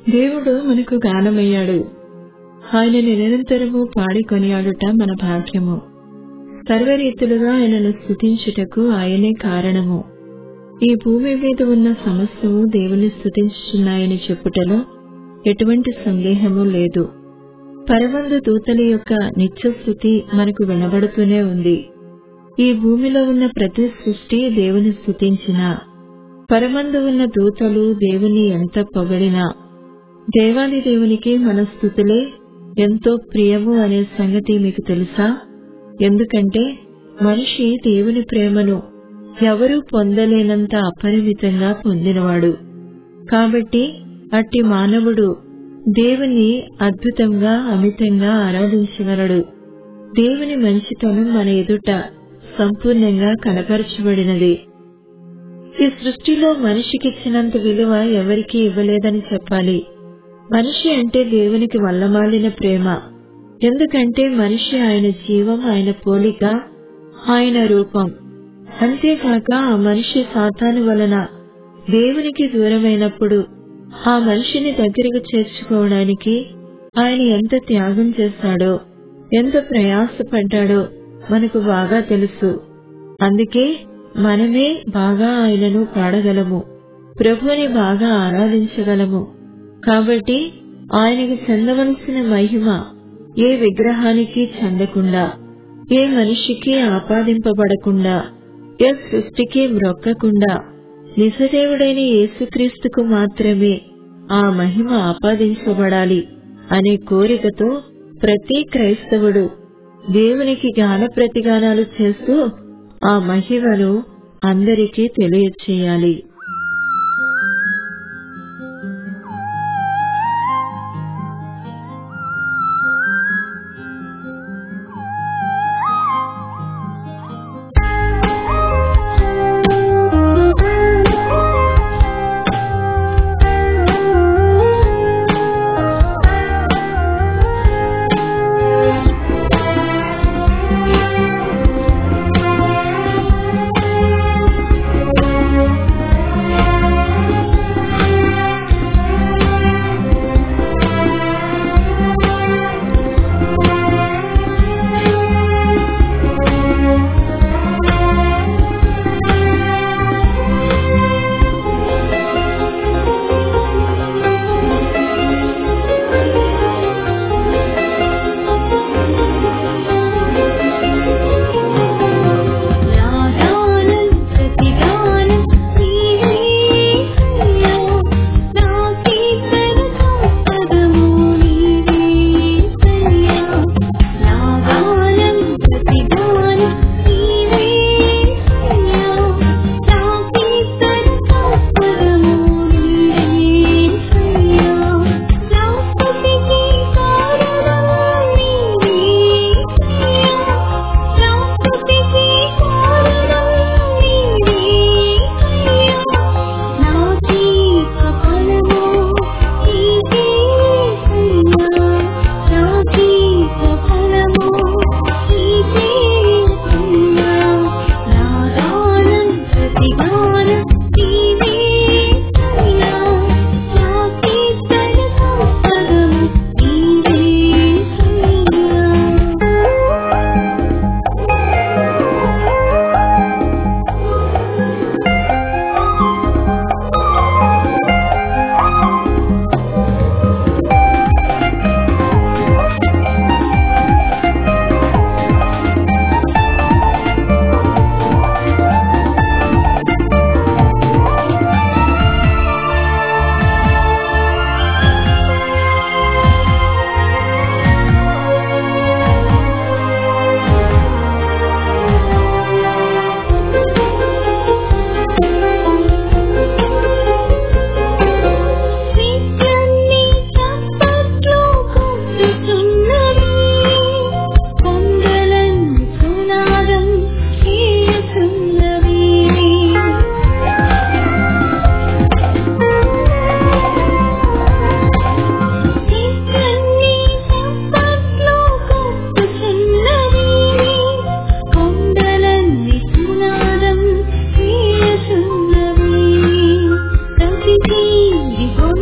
దేవుడు మనకు గానమయ్యాడు ఆయన నిరంతరము పాడి కొనియాడుట మన భాగ్యము సర్వరీతులుగా ఆయనను స్థుతించుటకు ఆయనే కారణము ఈ భూమి మీద ఉన్న సమస్తము దేవుని స్థుతించుచున్నాయని చెప్పుటలో ఎటువంటి సందేహము లేదు పరమందు దూతల యొక్క నిత్య స్థుతి మనకు వినబడుతూనే ఉంది ఈ భూమిలో ఉన్న ప్రతి సృష్టి దేవుని స్థుతించిన పరమందు ఉన్న దూతలు దేవుని ఎంత పొగడినా దేవాది దేవునికి మన స్థుతులే ఎంతో ప్రియము అనే సంగతి మీకు తెలుసా ఎందుకంటే మనిషి దేవుని ప్రేమను ఎవరూ పొందలేనంత అపరిమితంగా పొందినవాడు కాబట్టి అట్టి మానవుడు దేవుని అద్భుతంగా అమితంగా ఆరాధించగలడు దేవుని మంచితనం మన ఎదుట సంపూర్ణంగా కనపరచబడినది ఈ సృష్టిలో మనిషికిచ్చినంత విలువ ఎవరికీ ఇవ్వలేదని చెప్పాలి మనిషి అంటే దేవునికి వల్లమాలిన ప్రేమ ఎందుకంటే మనిషి ఆయన జీవం ఆయన పోలిక ఆయన రూపం అంతేకాక ఆ మనిషి సాతాను వలన దేవునికి దూరమైనప్పుడు ఆ మనిషిని దగ్గరకు చేర్చుకోవడానికి ఆయన ఎంత త్యాగం చేస్తాడో ఎంత ప్రయాసపడ్డాడో మనకు బాగా తెలుసు అందుకే మనమే బాగా ఆయనను పాడగలము ప్రభుని బాగా ఆరాధించగలము కాబట్టి ఆయనకు చెందవలసిన మహిమ ఏ విగ్రహానికి చెందకుండా ఏ మనిషికి ఆపాదింపబడకుండా ఏ సృష్టికి మ్రొక్కకుండా నిజదేవుడైన యేసుక్రీస్తుకు మాత్రమే ఆ మహిమ ఆపాదించబడాలి అనే కోరికతో ప్రతి క్రైస్తవుడు దేవునికి గాన ప్రతిగానాలు చేస్తూ ఆ మహిమను అందరికీ తెలియచేయాలి నాదానం ప్రతిగానం నీవేయ్యా నా కీర్తన సంపదము నీవేయ్యా నాదానం ప్రతిగానం నీవేయ్యా నా కీర్తన సంపదము నీవేయ్యా నా స్తుతికి కారణం నీవేయ్యా నా స్తుతికి కారణం నీవేయ్యా నా జీవ ఫలము నీవేయ్యా నా జీవ ఫలము నీవేయ్యా నా దానం ప్రతిగానం నీవేయ్యా నా కీర్తన సంపదము నిత్యాన్ని చప్పట్లు కొట్టుచున్నవి కొండలను సునాదం చేయుచున్నవి నిత్యాన్ని చప్పట్లు కొట్టుచున్నవి కొండలన్నీ సునాదం చేయుచున్నవి ప్రతి జీవి